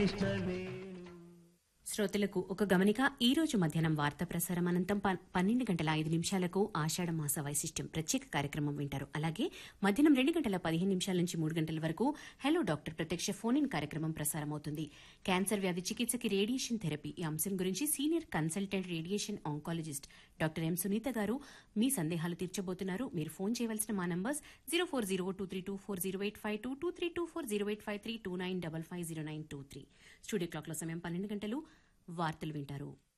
శ్రోతలకు ఒక గమనిక ఈ రోజు మధ్యాహ్నం వార్తా ప్రసారం అనంతం ప- పన్నెండు గంటల ఐదు నిమిషాలకు ఆషాఢ మాస వైశిష్ట్యం ప్రత్యేక కార్యక్రమం వింటారు అలాగే మధ్యాహ్నం రెండు గంటల పదిహేను నిమిషాల నుంచి మూడు గంటల వరకు హలో డాక్టర్ ప్రత్యక్ష ఫోన్ ఇన్ కార్యక్రమం ప్రసారం అవుతుంది క్యాన్సర్ వ్యాధి చికిత్సకి రేడియేషన్ థెరపీ ఈ అంశం గురించి senior consultant radiation oncologist doctor M Sunitha గారు మీ సందేహాలు తీర్చబోతున్నారు మీరు ఫోన్ చేయవలసిన మా numbers zero four zero two three two four zero eight five two two three two four zero eight five three two nine double five zero nine two three studio క్లాక్లో సమయం పన్నెండు గంటలు వార్తలు వింటారు